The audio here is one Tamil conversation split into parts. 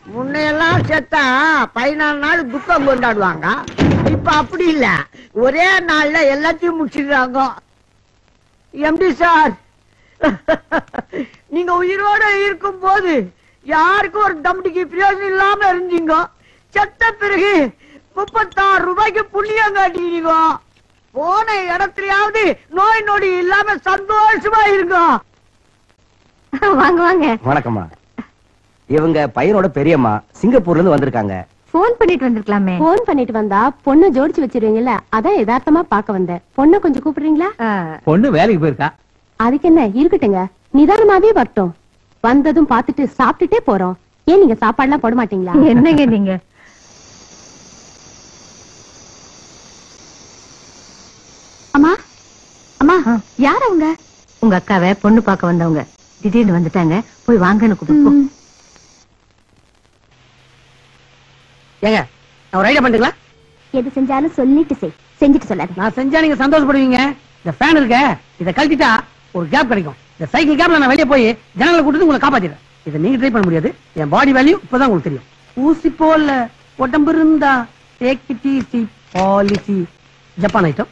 முன்னையெல்லாம் செத்தா பதினாலு நாள் துக்கம் கொண்டாடுவாங்க இப்ப அப்படி இல்ல ஒரே நாள்ல எல்லாத்தையும் முடிச்சிடுறாங்க எம்டி சார் நீங்க உயிரோட இருக்கும் போது யாருக்கும் ஒரு தம்படிக்கு பிரயோஜனம் இல்லாம இருந்தீங்க செத்த பிறகு முப்பத்தாறு ரூபாய்க்கு புண்ணியம் காட்டினீங்க போன இடத்துலயாவது நோய் நொடி இல்லாம சந்தோஷமா இருங்க வாங்க வாங்க வணக்கம்மா இவங்க பையனோட பெரியம்மா சிங்கப்பூர்ல இருந்து வந்திருக்காங்க போன் பண்ணிட்டு வந்திருக்கலாமே போன் பண்ணிட்டு வந்தா பொண்ணு ஜோடிச்சு வச்சிருவீங்கல்ல அதான் யதார்த்தமா பார்க்க வந்தேன் பொண்ணை கொஞ்சம் கூப்பிடுறீங்களா பொண்ணு வேலைக்கு போயிருக்கா அதுக்கு என்ன இருக்கட்டுங்க நிதானமாவே வரட்டும் வந்ததும் பார்த்துட்டு சாப்பிட்டுட்டே போறோம் ஏன் நீங்க சாப்பாடுலாம் போட மாட்டீங்களா என்னங்க நீங்க அம்மா அம்மா யார் அவங்க உங்க அக்காவை பொண்ணு பார்க்க வந்தவங்க திடீர்னு வந்துட்டாங்க போய் வாங்கன்னு கூப்பிட்டு போ. ஏங்க நான் ஒரு ஐடியா பண்ணுங்களா எது செஞ்சாலும் சொல்லிட்டு செய் செஞ்சுட்டு சொல்லாது நான் செஞ்சா நீங்க சந்தோஷப்படுவீங்க இந்த ஃபேன் இருக்க இத கழட்டிட்டா ஒரு கேப் கிடைக்கும் இந்த சைக்கிள் கேப்ல நான் வெளியே போய் ஜனங்களை கூட்டிட்டு உங்களை காப்பாத்திடுறேன் இதை நீங்க ட்ரை பண்ண முடியாது என் பாடி வேல்யூ இப்பதான் உங்களுக்கு தெரியும் ஊசி போல உடம்பு இருந்தா take it easy policy Japan item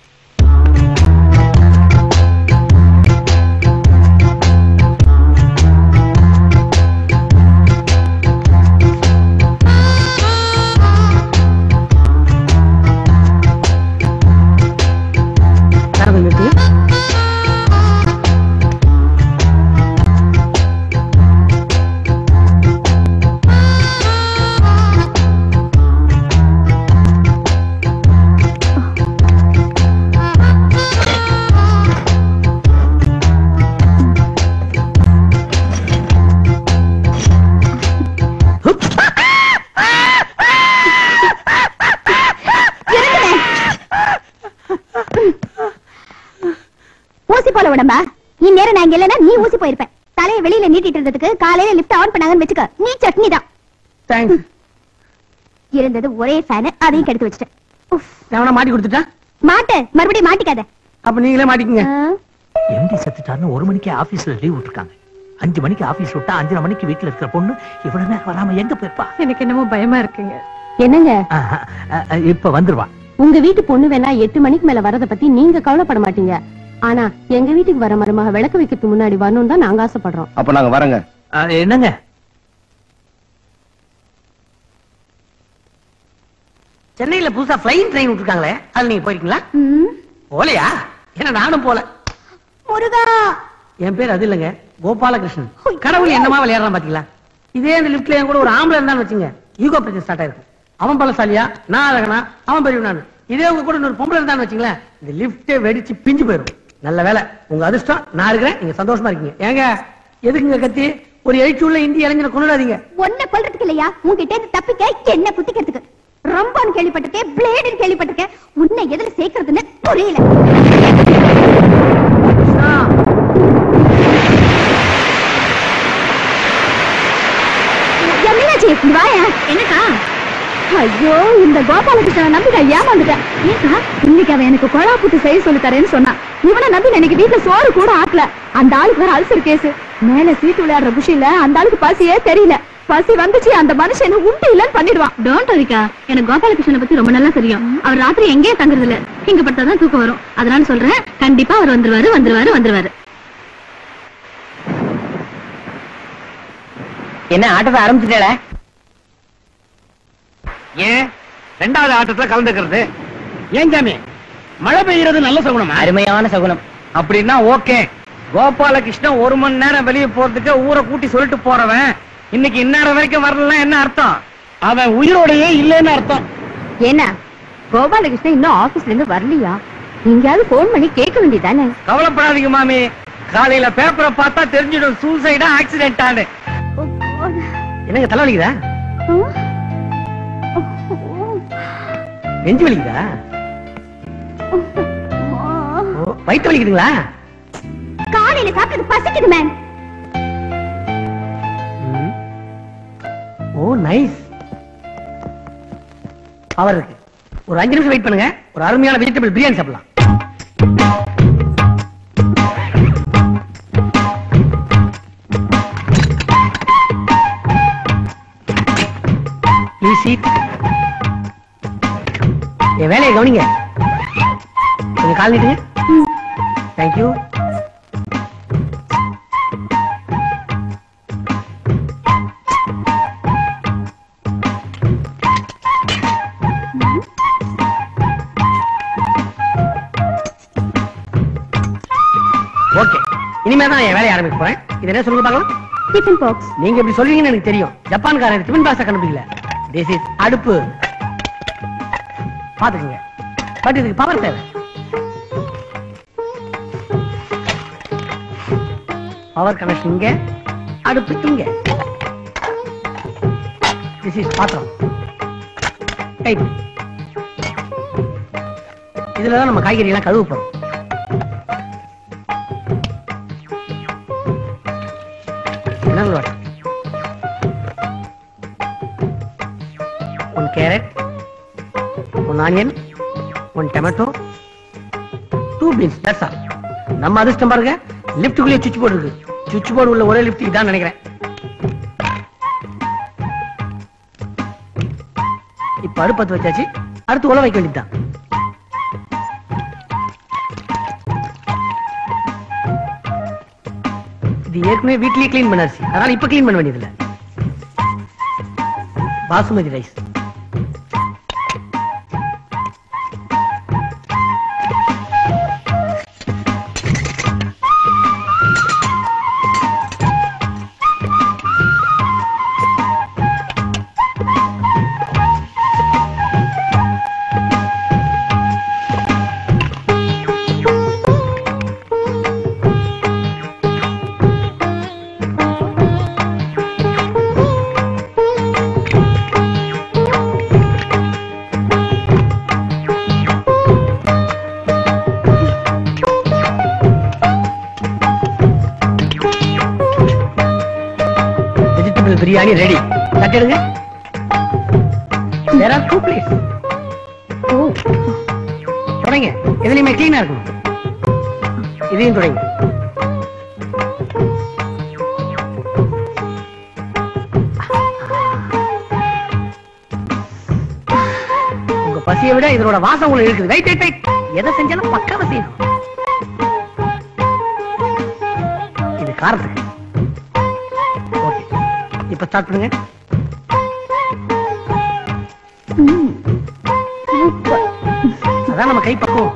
ஊசி போல விடம்பா இந்நேரம் நான் இங்க இல்லைன்னா நீ ஊசி போயிருப்பேன் தலையை வெளியில நீட்டிட்டு இருந்ததுக்கு காலையில லிப்ட் ஆன் பண்ணாங்கன்னு வச்சுக்க நீ சட்னி தான் தேங்க்ஸ் இருந்தது ஒரே ஃபேனு அதையும் கெடுத்து வச்சுட்டேன் உஃப். நான் மாட்டி கொடுத்துட்டா மாட்டு மறுபடியும் மாட்டிக்காத அப்ப நீங்களே மாட்டிக்கங்க ஆ? எம்டி செத்துட்டாருன்னு ஒரு மணிக்கு ஆபீஸ்ல லீவ் விட்டுருக்காங்க அஞ்சு மணிக்கு ஆபீஸ் விட்டா அஞ்சரை மணிக்கு வீட்டுல இருக்கிற பொண்ணு இவ்வளவு நேரம் வராம எங்க போயிருப்பா எனக்கு என்னமோ பயமா இருக்குங்க என்னங்க ஆஹா, அஹ், அஹ், இப்ப வந்துருவா உங்க வீட்டு பொண்ணு வேணா எட்டு மணிக்கு மேல வரத பத்தி நீங்க கவலைப்பட மாட்டீங்க ஆனா எங்க வீட்டுக்கு வர மருமக விளக்கு வைக்கிறதுக்கு முன்னாடி வரணும் தான் நாங்க ஆசைப்படுறோம் அப்ப நாங்க வரங்க அஹ், என்னங்க சென்னையில புதுசா பிளைன் ட்ரெயின் விட்டுருக்காங்களே அதுல நீங்க போயிருக்கீங்களா போலையா ஏன்னா நானும் போல முருகா என் பேர் அது இல்லைங்க கோபாலகிருஷ்ணன் கடவுள் என்னமா விளையாடுறான் பாத்தீங்களா இதே இந்த லிப்ட்ல என் கூட ஒரு ஆம்பளை இருந்தான்னு வச்சுங்க ஈகோ பிரச்சனை ஸ்டார்ட் ஆயிருக்கும் அவன் பலசாலியா நான் அழகனா அவன் பெரியவனானு இதே உங்க கூட இன்னொரு பொம்பளை இருந்தான்னு வச்சுங்களேன் இந்த லிப்டே வெடிச்சு பிஞ்சு போயிடும் நல்ல வேலை உங்க அதிர்ஷ்டம் நான் இருக்கிறேன் நீங்க சந்தோஷமா இருக்கீங்க ஏங்க எதுக்குங்க கத்தி ஒரு எழுச்சி இந்திய இளைஞனை கொண்டாடாதீங்க ஒன்ன கொல்றதுக்கு இல்லையா உங்ககிட்ட இருந்து தப்பிக்க என்ன குத்திக்கிறதுக்கு ரொம்பன்னு கேள்விப்பட்டிருக்கேன் பிளேடுன்னு கேள்விப்பட்டிருக்கேன் உன்னை எதுல சேர்க்கறதுன்னு புரியல என்னாச்சு வாயா என்னக்கா ஐயோ இந்த கோபாலகிருஷ்ணன் நம்பி நான் ஏமாந்துட்டேன் ஏக்கா இன்னைக்கு அவன் எனக்கு கொழா புட்டு செய்ய சொல்லி தரேன்னு சொன்னான் இவனை நம்பி நான் இன்னைக்கு வீட்டுல சோறு கூட ஆக்கல அந்த ஆளுக்கு வேற அல்சர் கேஸ் மேல சீட்டு விளையாடுற குஷில அந்த ஆளுக்கு பசியே தெரியல பசி வந்துச்சு அந்த மனுஷன் உண்டு இல்லன்னு பண்ணிடுவான் டோன்ட் வரிக்கா எனக்கு கோபாலகிருஷ்ணனை பத்தி ரொம்ப நல்லா தெரியும் அவர் ராத்திரி எங்கேயும் தங்குறது இல்ல இங்க படுத்தாதான் தூக்கம் வரும் அதனால சொல்றேன் கண்டிப்பா அவர் வந்துருவாரு வந்துருவாரு வந்துருவாரு என்ன ஆட்டத்தை ஆரம்பிச்சுட்டேல ஏன் ரெண்டாவது ஆட்டத்துல கலந்துக்கிறது ஏன் ஜாமி மழை பெய்யறது நல்ல சகுனமா அருமையான சகுனம் அப்படின்னா ஓகே கோபாலகிருஷ்ணன் ஒரு மணி நேரம் வெளியே போறதுக்கு ஊரை கூட்டி சொல்லிட்டு போறவன் இன்னைக்கு இந்நேரம் வரைக்கும் வரலன்னா என்ன அர்த்தம் அவன் உயிரோடையே இல்லைன்னு அர்த்தம் ஏன்னா கோபாலகிருஷ்ணன் இன்னும் ஆபீஸ்ல இருந்து வரலையா எங்கேயாவது போன் பண்ணி கேட்க வேண்டியதானே கவலைப்படாதீங்க மாமி காலையில பேப்பரை பார்த்தா தெரிஞ்சிடும் சூசைடா ஆக்சிடென்ட் ஆனு என்னங்க தலைவலிக்குதா நெஞ்சு வலிக்குதா ஓ, வயித்து வலிக்குதுங்களா காலையில சாப்பிட்டது பசிக்குது மேம் ம். ஓ நைஸ் பவர் இருக்கு ஒரு அஞ்சு நிமிஷம் வெயிட் பண்ணுங்க ஒரு அருமையான வெஜிடபிள் பிரியாணி சாப்பிடலாம் ப்ளீஸ் சீட் என் வேலையை கவனிங்க கொஞ்சம் கால் நீட்டுங்க தேங்க்யூ ஓகே இனிமே தான் என் வேலையை ஆரம்பிக்க போறேன் இது என்ன சொல்லுங்க பார்க்கலாம் டிஃபன் பாக்ஸ் நீங்க இப்படி சொல்றீங்கன்னு எனக்கு தெரியும் ஜப்பான்காரன் டிஃபன் பாக்ஸ் கண்டுபிடிக்கல திஸ் இஸ் அடுப்பு பாத்துக்கங்க பட் இதுக்கு பவர் தேவை பவர் கனெக்ஷன் இங்க அடுப்பு இங்க திஸ் இஸ் பாத்திரம் ரைட் இதுல தான் நம்ம காய்கறி எல்லாம் கழுவ போறோம் mineral water. One carrot, one onion, one tomato, two beans. That's all. நம்ம அதிர்ஷ்டம் பாருங்க லிப்டுக்குள்ளே சுவிட்ச் போர்டு இருக்கு சுவிட்ச் போர்டு உள்ள ஒரே லிப்ட் இதான் நினைக்கிறேன் இப்ப அடுப்பத்து வச்சாச்சு அடுத்து உல வைக்க வேண்டியதுதான் இது ஏற்கனவே வீட்லயே க்ளீன் பண்ண அரிசி அதனால இப்ப க்ளீன் பண்ண வேண்டியதில்ல basmati rice vegetable biryani ready தட்டிடுங்க there are two plates ஓ தொடங்க எதுலயுமே கிளீனா இருக்கணும் இதையும் தொடங்க உங்க பசியை விட இதனோட வாசம் உங்களுக்கு இருக்குது ரைட் ரைட் ரைட் எதை செஞ்சாலும் பக்காவ செய்யணும் இது காரத்துக்கு ஓகே இப்ப ஸ்டார்ட் பண்ணுங்க ம். சூப்பர். அதான் நம்ம கை பக்குவம்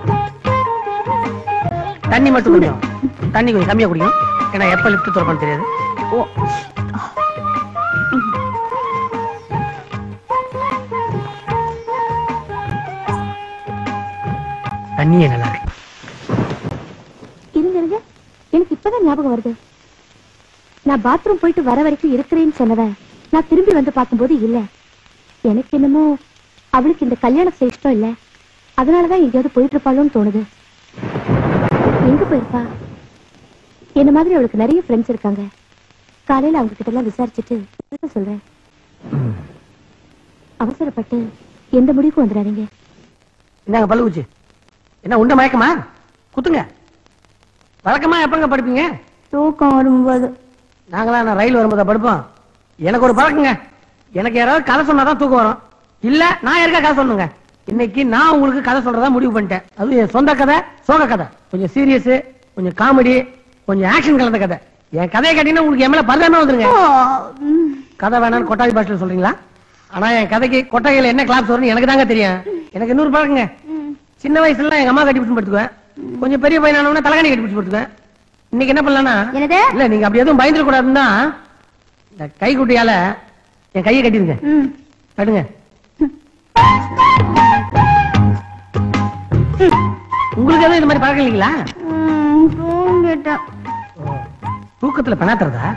தண்ணி மட்டும் கொஞ்சம் தண்ணி கொஞ்சம் கம்மியா குடிக்கணும் ஏன்னா எப்ப லிப்ட் திறப்பான்னு தெரியாது ஓ தண்ணியே நல்லா இருக்கு இருங்க இருங்க எனக்கு இப்பதான் ஞாபகம் வருது நான் பாத்ரூம் போயிட்டு வர வரைக்கும் இருக்கிறேன்னு சொன்னவன் நான் திரும்பி வந்து பார்க்கும்போது இல்ல எனக்கு என்னமோ அவளுக்கு இந்த கல்யாணம் செய்ய இஷ்டம் இல்ல அதனாலதான் எங்கேயாவது போயிட்டு இருப்பாளோன்னு தோணுது எங்க போயிருப்பா என்ன மாதிரி அவளுக்கு நிறைய ஃப்ரெண்ட்ஸ் இருக்காங்க காலையில அவங்க கிட்ட எல்லாம் விசாரிச்சுட்டு சொல்ல சொல்றேன் அவசரப்பட்டு எந்த முடிவுக்கும் வந்துடாதீங்க இந்தாங்க பல்லு குச்சி என்ன உண்ட மயக்கமா குத்துங்க வழக்கமா எப்பங்க படிப்பீங்க தூக்கம் வரும்போது நாங்களாம் நான் ரயில் வரும்போது படுப்போம் எனக்கு ஒரு பழக்கங்க எனக்கு யாராவது கதை சொன்னாதான் தூக்கம் வரும் இல்ல நான் யாருக்கா கதை சொல்லுங்க இன்னைக்கு நான் உங்களுக்கு கதை சொல்றதா முடிவு பண்ணிட்டேன் அது என் சொந்த கதை சோக கதை கொஞ்சம் சீரியஸ் கொஞ்சம் காமெடி கொஞ்சம் ஆக்ஷன் கலந்த கதை என் கதையை கேட்டீங்கன்னா உங்களுக்கு என் மேல பரதாமே வந்துருங்க கதை வேணாம்னு கொட்டாவி பாஷையில் சொல்றீங்களா ஆனா என் கதைக்கு கொட்டகையில என்ன கிளாப்ஸ் வரும்னு எனக்கு தாங்க தெரியும் எனக்கு இன்னொரு பழக்கங்க சின்ன வயசுல எங்க அம்மா கட்டி பிடிச்சு படுத்துக்குவேன் கொஞ்சம் பெரிய பையனானவன தலைகாணி கட்டி பிடிச்சு படுத்துக்குவேன் இன்னைக்கு என்ன பண்ணலாம்னா என்னது இல்ல நீங்க அப்படி எதுவும் பயந்துட கூடாதுன்னா இந்த கைக்குட்டியால என் கையை கட்டிருங்க ம் கட்டுங்க உங்களுக்கு எதுவும் இந்த மாதிரி பழக்கம் இல்லைங்களா தூங்கிட்டேன் ஓ, தூக்கத்துல பெணாத்துறதா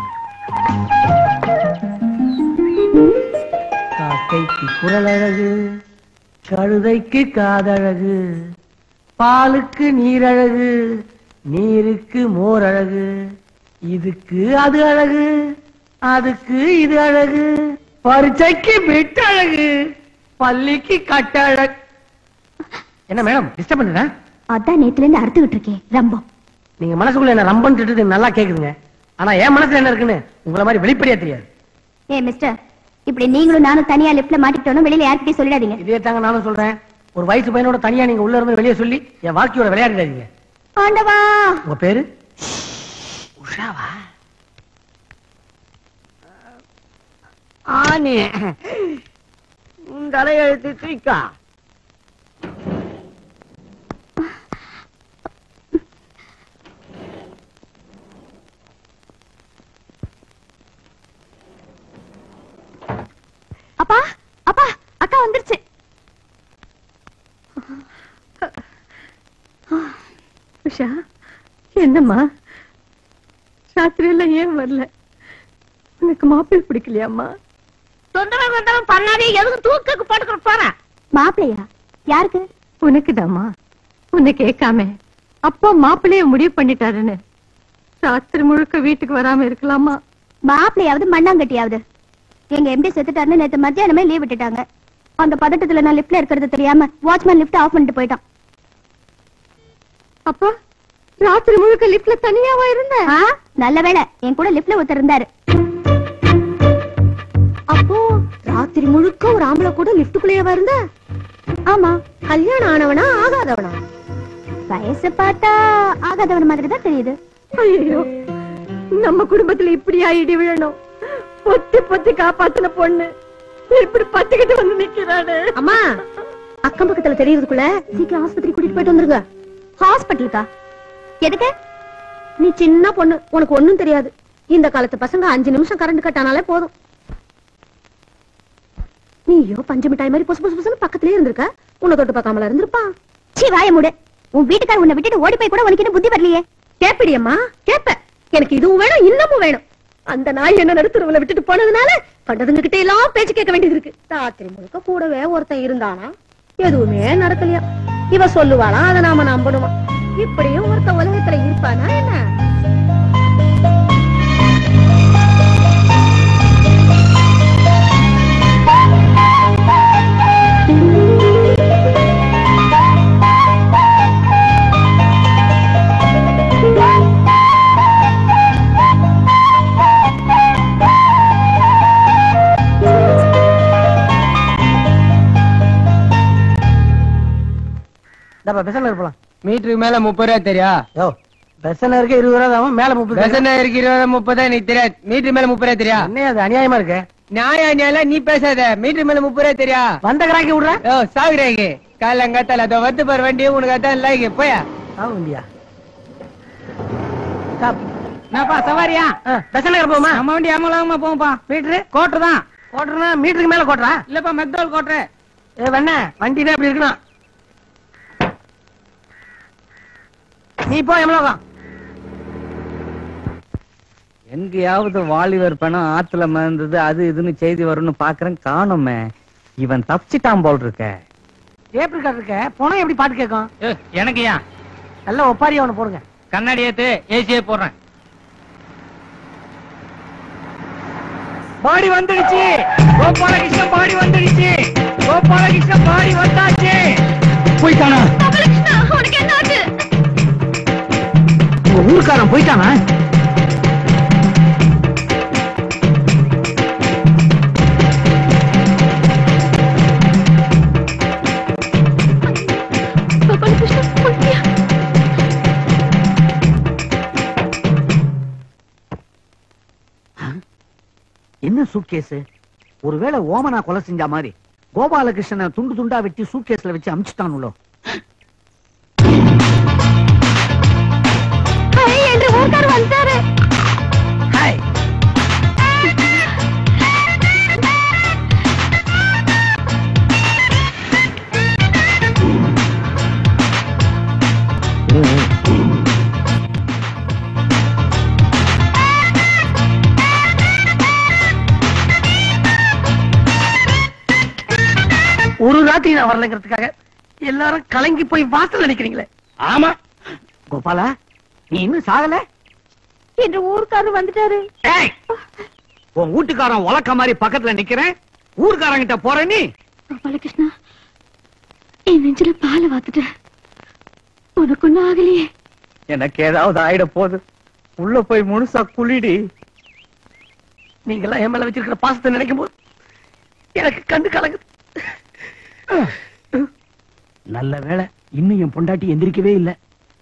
காக்கைக்கு குரல் அழகு கழுதைக்கு காதழகு பாலுக்கு நீரழகு நீருக்கு மோர் அழகு இதுக்கு அது அழகு அதுக்கு இது அழகு பரீட்சைக்கு பிட்டு அழகு பள்ளிக்கு கட்ட அழகு என்ன மேடம் டிஸ்டர்ப் பண்ணுறேன் அதான் நேத்துல இருந்து அறுத்துக்கிட்டு இருக்கேன் ரம்பம் நீங்க மனசுக்குள்ள என்ன ரம்பன் திட்டுறது நல்லா கேக்குதுங்க ஆனா என் மனசுல என்ன இருக்குன்னு உங்களை மாதிரி வெளிப்படையா தெரியாது ஏ மிஸ்டர் இப்படி நீங்களும் நானும் தனியா லிப்ட்ல மாட்டிக்கிட்டோம் வெளியில யார்கிட்டயும் சொல்லிடாதீங்க இதே தாங்க நானும் சொல்றேன் ஒரு வயசு பையனோட தனியா நீங்க உள்ள இருந்து வெளியே சொல்லி என் வாழ்க்கையோட விளையாடிடாதீங்க ஆண்டவா உங்க பேரு உஷாவா ஆனி தலையெழுத்து தூக்கா அப்பா அப்பா அக்கா வந்துருச்சு உஷா என்னம்மா ராத்திரி எல்லாம் ஏன் வரல உனக்கு மாப்பிள்ளை பிடிக்கலையாம்மா தொந்தரவு தொந்தரவு பண்ணாதே எதுக்கு தூக்கக்கு போட்டுக்கிட்டு போறேன் மாப்பிள்ளையா யாருக்கு உனக்குதாம்மா உன்னை கேட்காம அப்பா மாப்பிள்ளைய முடிவு பண்ணிட்டாருன்னு ராத்திரி முழுக்க வீட்டுக்கு வராம இருக்கலாமா மாப்பிள்ளையாவது மண்ணாங்கட்டியாவது எங்க எம்டி செத்துட்டாருன்னு நேத்து மத்தியானமே லீவ் விட்டுட்டாங்க அந்த பதட்டத்துல நான் லிப்ட்ல இருக்கிறது தெரியாம வாட்ச்மேன் லிஃப்ட் ஆஃப் பண்ணிட்டு போயிட்டான் அப்பா ராத்திரி முழுக்க லிப்ட்ல தனியாவா இருந்த ஆ, நல்ல வேளை என் கூட லிப்ட்ல ஒருத்தர் இருந்தாரு அப்போ ராத்திரி முழுக்க ஒரு ஆம்பளை கூட லிப்டுக்குள்ளேயேவா இருந்த ஆமா கல்யாணம் ஆனவனா ஆகாதவனா வயசு பார்த்தா ஆகாதவர் மாதிரி தான் தெரியுது ஐயோ நம்ம குடும்பத்துல இப்படியா இடி விழணும் பொத்தி பொத்தி காப்பாத்தின பொண்ணு இப்படி பத்திக்கிட்டு வந்து நிக்கிறானே அம்மா அக்கம் பக்கத்துல தெரியறதுக்குள்ள சீக்கிரம் ஆஸ்பத்திரி கூட்டிட்டு போயிட்டு வந்துருங்க ஹாஸ்பிட்டலுக்கா எதுக்கு நீ சின்ன பொண்ணு உனக்கு ஒண்ணும் தெரியாது இந்த காலத்து பசங்க அஞ்சு நிமிஷம் கரண்ட் கட் ஆனாலே போதும் நீயோ பஞ்சு மிட்டாய் மாதிரி பொசு பொசு பொசுன்னு பக்கத்துலயே இருந்திருக்க உன்னை தொட்டு பார்க்காமல இருந்திருப்பா சீ வாய மூடு உன் வீட்டுக்கார உன்னை விட்டுட்டு ஓடி போய் கூட உனக்கு இன்னும் புத்தி வரலையே கேப்பிடியம்மா கேப்ப எனக்கு இதுவும் வேணும் இன்னமும் வேணும் அந்த நாய் என்ன நடுத்துறவுல விட்டுட்டு போனதுனால கண்டதுங்க கிட்ட எல்லாம் பேச்சு கேட்க வேண்டியது இருக்கு ராத்திரி முழுக்க கூடவே ஒருத்தன் இருந்தானா எதுவுமே நடக்கலையா இவ சொல்லுவாளா அதை நாம நம்பணுமா இப்படியும் ஒருத்த உலகத்துல இருப்பானா என்ன டப்பா பெசன்ல போலாம் மீட்டருக்கு மேல முப்பது ரூபா தெரியா யோ பெசன்ல இருக்க இருபது ரூபா தான் மேல முப்பது பெசன் இருக்கு இருபது முப்பதா நீ தெரியாது மீட்டர் மேல முப்பது ரூபா தெரியா என்ன அது அநியாயமா இருக்கு நியாய நியாயம் நீ பேசாத மீட்டர் மேல முப்பது ரூபா தெரியா வந்த கிராக்கி விடுற ஓ சாகுறாங்க காலங்காத்தால அதோ வந்து பாரு வண்டி உனக்கு அதான் லாய்க்கு போயா ஆகும் இந்தியா ஸ்டாப் என்னப்பா சவாரியா பெசன்ல போமா நம்ம வண்டி அமலாம போவோம்ப்பா மீட்டரு கோட்டர் தான் கோட்டர்னா மீட்டருக்கு மேல கோட்டரா இல்லப்பா மெக்டோல் கோட்டர் ஏ வேணா வண்டினா இப்படி இருக்கணும் நீ போ எவ்வளவு எங்கேயாவது வாலிபர் பணம் ஆத்துல மறந்தது அது இதுன்னு செய்தி வரும்னு பாக்குறேன் காணுமே இவன் தப்பிச்சிட்டான் போல் இருக்க டேப் ரெக்கார்ட் இருக்க போனா எப்படி பாட்டு கேட்கும் எனக்கு ஏன் நல்ல ஒப்பாரி அவனை போடுங்க கண்ணாடி ஏத்து ஏசியே போடுறேன் பாடி வந்துடுச்சு கோபாலகிருஷ்ணன் பாடி வந்துடுச்சு கோபாலகிருஷ்ணன் பாடி வந்தாச்சு போயிட்டானா உனக்கு என்ன ஆச்சு உங்க ஊருக்காரன் போயிட்டானா என்ன சூட்கேஸ் ஒருவேளை ஓமனா கொலை செஞ்ச மாதிரி கோபாலகிருஷ்ணனை துண்டு துண்டா வெட்டி சூட்கேஸ்ல வச்சு அமிச்சுட்டானுள்ளோ என்று ஊர்க்கார் வந்துட்டாரு ஹாய் ஒரு ராத்திரி நான் வரலங்கிறதுக்காக எல்லாரும் கலங்கி போய் வாசல்ல நிக்கிறீங்களே ஆமா கோபாலா நீ இன்னும் சாகல என்று ஊர்க்காரர் வந்துட்டாரு ஏய்! உன் வீட்டுக்காரன் உலக்க மாதிரி பக்கத்துல நிக்கிறேன் ஊர்க்காரங்கிட்ட போற நீ கோபாலகிருஷ்ணா என் நெஞ்சில பால வாத்துட்ட உனக்கு ஒண்ணும் ஆகலையே எனக்கு ஏதாவது ஆயிட போகுது உள்ள போய் முழுசா குளிடி நீங்க எல்லாம் என் மேல வச்சிருக்கிற பாசத்தை நினைக்கும் போது எனக்கு கண்டு கலங்குது நல்ல வேளை இன்னும் என் பொண்டாட்டி எந்திரிக்கவே இல்ல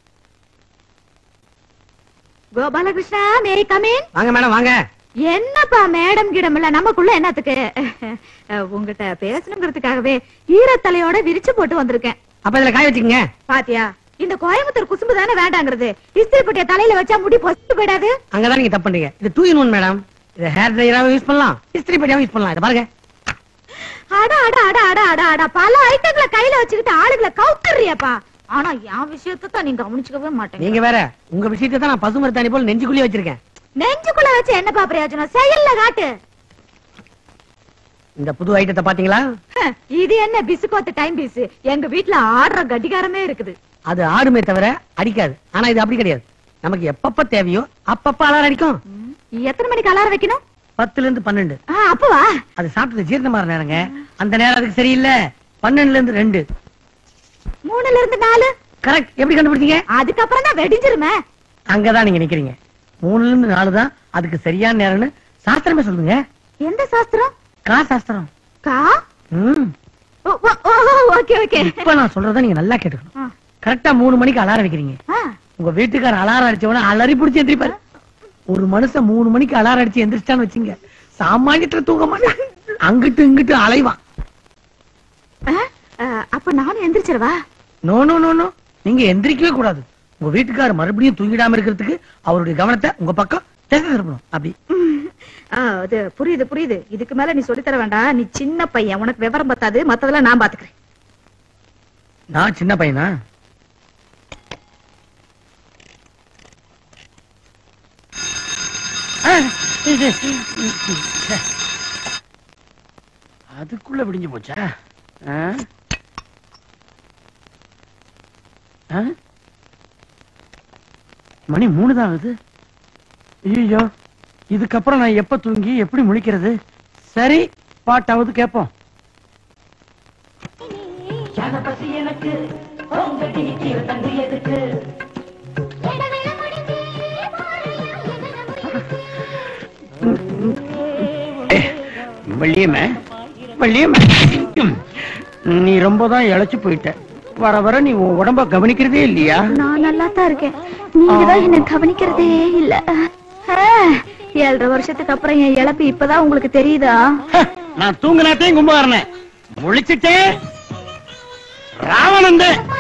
கோபாலகிருஷ்ணா மே கமின் வாங்க மேடம் வாங்க என்னப்பா மேடம் கிடமில்ல நமக்குள்ள என்னத்துக்கு அஹ், உங்ககிட்ட பேசணுங்கிறதுக்காகவே ஈரத்தலையோட விரிச்சு போட்டு வந்திருக்கேன் அப்ப இதுல காய வச்சுக்கங்க பாத்தியா இந்த கோயம்புத்தூர் குசும்பு தானே வேண்டாங்கிறது இஸ்திரி பட்டிய தலையில வச்சா முடி பொசுத்து போயிடாது அங்கதான் நீங்க தப்பு பண்றீங்க இது டூ இன் ஒன் மேடம் இது ஹேர் ட்ரையராவும் யூஸ் பண்ணலாம் இஸ்திரி பெட்டியாவும் யூஸ் பண்ணலாம் இதை பாருங்க அட அட அட அட அட அட பல ஐட்டங்களை கையில வச்சுக்கிட்டு ஆளுகளை கவுத்துறியப்பா ஆனா என் விஷயத்தை தான் நீங்க கவனிச்சுக்கவே மாட்டேங்க நீங்க வேற உங்க விஷயத்தை தான் நான் பசுமரத்தாணி போல நெஞ்சுக்குள்ளேயே வச்சிருக்கேன் நெஞ்சுக்குள்ள வச்சு என்னப்பா பிரயோஜனம் செயல்ல காட்டு இந்த புது ஐட்டத்தை பாத்தீங்களா ஹ, இது என்ன பிசுக்கோத்து டைம் பீஸ் எங்க வீட்ல ஆடுற கட்டிகாரமே இருக்குது அது ஆடுமே தவிர அடிக்காது ஆனா இது அப்படி கிடையாது நமக்கு எப்பப்ப தேவையோ அப்பப்ப அலாரம் அடிக்கும் ம், எத்தனை மணிக்கு அலாரம் வைக்கணும் பத்துல இருந்து பன்னெண்டு ஆ, அப்பவா அது சாப்பிட்டது ஜீரணமாற நேரங்க அந்த நேரம் அதுக்கு சரியில்லை பன்னெண்டுல இருந்து ரெண்டு மூணுல இருந்து நாலு கரெக்ட் எப்படி கண்டுபிடிச்சீங்க அதுக்கப்புறம் தான் வெடிஞ்சிருமே அங்கதான் நீங்க நிக்கிறீங்க மூணுல இருந்து நாலு தான் அதுக்கு சரியான நேரம்னு சாஸ்திரமே சொல்லுங்க எந்த சாஸ்திரம் கா சாஸ்திரம் கா ம் ஓ, ஓ, ஓ, ஓகே ஓகே இப்ப நான் சொல்றத நீங்க நல்லா கேட்டுக்கணும் ஆ, கரெக்டா மூணு மணிக்கு அலாரம் வைக்கிறீங்க ஆ. உங்க வீட்டுக்கார அலாரம் அடிச்சவன அலறி பிடிச்சி எந்திரிப்பாரு ஒரு மனுஷன் மூணு மணிக்கு அலாரம் அடிச்சு எந்திரிச்சிட்டான்னு வச்சுங்க சாமானியத்துல தூங்க மாட்டான் அங்கிட்டு இங்கிட்டு அலைவான் ஆ, ஆ, அப்ப நானும் எந்திரிச்சிருவா நோ நோ நோ நோ நீங்க எந்திரிக்கவே கூடாது உங்க வீட்டுக்கார மறுபடியும் தூங்கிடாம இருக்கிறதுக்கு அவருடைய கவனத்தை உங்க பக்கம் திசை திருப்பணும் அப்படி அது புரியுது புரியுது இதுக்கு மேல நீ சொல்லி தர வேண்டாம் நீ சின்ன பையன் உனக்கு விவரம் பத்தாது மத்ததெல்லாம் நான் பாத்துக்கிறேன் நான் சின்ன பையனா அதுக்குள்ள விடிஞ்சு போச்சா ஆ? ஆ? மணி மூணு தான் ஆகுது ஐயோ இதுக்கப்புறம் நான் எப்ப தூங்கி எப்படி முழிக்கிறது சரி பாட்டாவது கேட்போம் வெள்ளியம்மே வெள்ளியம்மே ம். நீ ரொம்ப தான் இழைச்சு போயிட்ட வர வர நீ உன் உடம்ப கவனிக்கிறதே இல்லையா நான் நல்லா தான் இருக்கேன் நீங்க தான் என்ன கவனிக்கிறதே இல்ல ஆ, ஏழரை வருஷத்துக்கு அப்புறம் என் இழப்பு இப்பதான் உங்களுக்கு தெரியுதா ஹ, நான் தூங்கினாத்தையும் கும்பகாரனே முழிச்சிட்டேன் ராவணந்தே